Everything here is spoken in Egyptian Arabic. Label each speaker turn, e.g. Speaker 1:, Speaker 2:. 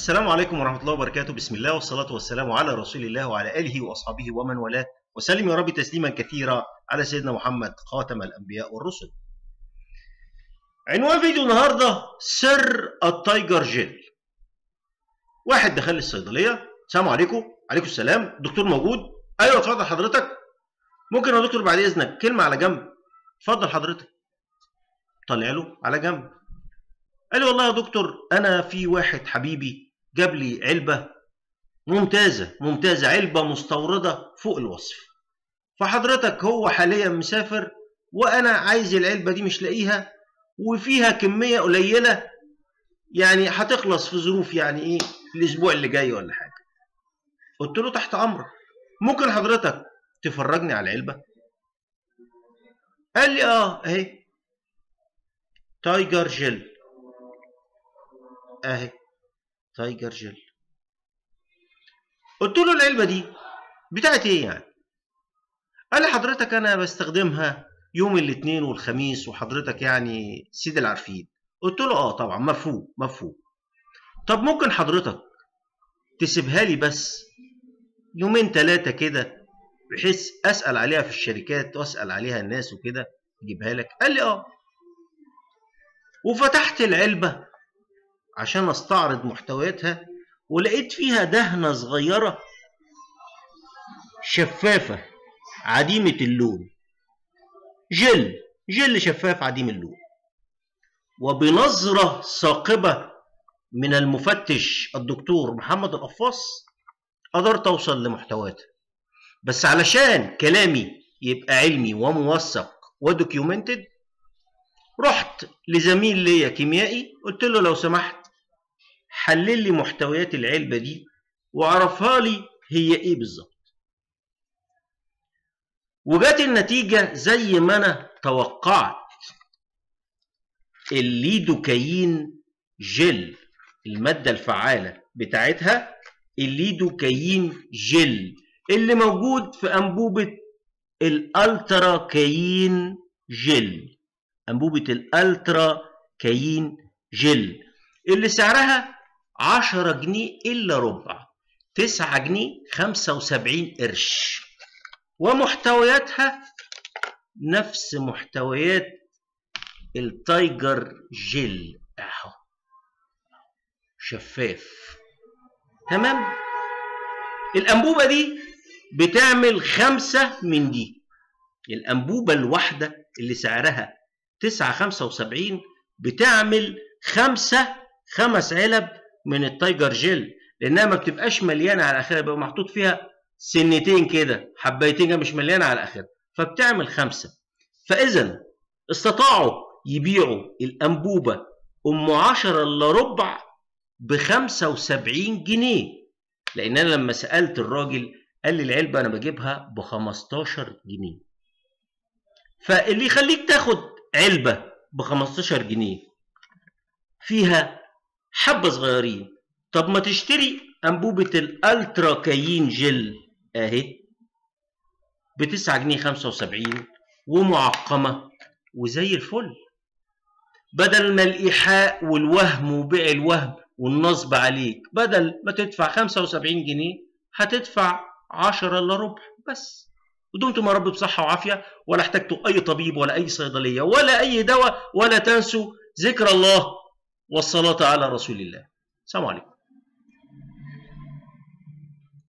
Speaker 1: السلام عليكم ورحمة الله وبركاته بسم الله والصلاة والسلام على رسول الله وعلى آله وأصحابه ومن والاه وسلم يا رب تسليما كثيرا على سيدنا محمد خاتم الأنبياء والرسل عنوان فيديو النهاردة سر التايجر جيل واحد دخل لي الصيدلية السلام عليكم عليكم السلام الدكتور موجود ايوه اتفضل حضرتك ممكن يا دكتور بعد اذنك كلمة على جنب اتفضل حضرتك طلع له على جنب قال لي والله يا دكتور انا في واحد حبيبي جاب لي علبه ممتازه ممتازه علبه مستورده فوق الوصف فحضرتك هو حاليا مسافر وانا عايز العلبه دي مش لاقيها وفيها كميه قليله يعني هتخلص في ظروف يعني ايه الاسبوع اللي جاي ولا حاجه قلت له تحت امرك ممكن حضرتك تفرجني على العلبه قال لي اه اهي تايجر جيل اهي تايجر جل قلت له العلبه دي بتاعت ايه يعني قال لي حضرتك انا بستخدمها يوم الاثنين والخميس وحضرتك يعني سيد العارفين قلت له اه طبعا مفهوم مفهوم طب ممكن حضرتك تسيبها لي بس يومين ثلاثه كده بحيث اسال عليها في الشركات واسال عليها الناس وكده اجيبها لك قال لي اه وفتحت العلبه عشان استعرض محتوياتها ولقيت فيها دهنة صغيرة شفافة عديمة اللون جل جل شفاف عديم اللون وبنظرة ثاقبة من المفتش الدكتور محمد القفاص قدرت اوصل لمحتوياتها بس علشان كلامي يبقى علمي وموثق ودوكيومنتد رحت لزميل ليا كيميائي قلت له لو سمحت حلل لي محتويات العلبة دي وعرفها لي هي ايه بالظبط وجات النتيجة زي ما انا توقعت الليدوكاين جل المادة الفعالة بتاعتها الليدوكاين جل اللي موجود في أنبوبة الألترا كاين جل أنبوبة الألترا كاين جل اللي سعرها 10 جنيه إلا ربع 9 جنيه 75 قرش ومحتوياتها نفس محتويات التايجر جيل اهو شفاف تمام الأنبوبة دي بتعمل خمسة من دي الأنبوبة الواحدة اللي سعرها 9.75 بتعمل خمسة خمس علب من التايجر جيل لانها ما بتبقاش مليانه على اخرها بيبقى محطوط فيها سنتين كده حبايتين مش مليانه على اخرها فبتعمل خمسه فاذا استطاعوا يبيعوا الانبوبه ام 10 الا ربع ب 75 جنيه لان انا لما سالت الراجل قال لي العلبه انا بجيبها ب 15 جنيه فاللي يخليك تاخد علبه ب 15 جنيه فيها حبة صغيرين طب ما تشتري أنبوبة الألترا كاين جل أهي بتسعة جنيه خمسة وسبعين ومعقمة وزي الفل بدل ما الإيحاء والوهم وبيع الوهم والنصب عليك بدل ما تدفع خمسة وسبعين جنيه هتدفع عشرة إلا ربع بس ودمتم يا رب بصحة وعافية ولا احتجتوا أي طبيب ولا أي صيدلية ولا أي دواء ولا تنسوا ذكر الله والصلاة على رسول الله السلام عليكم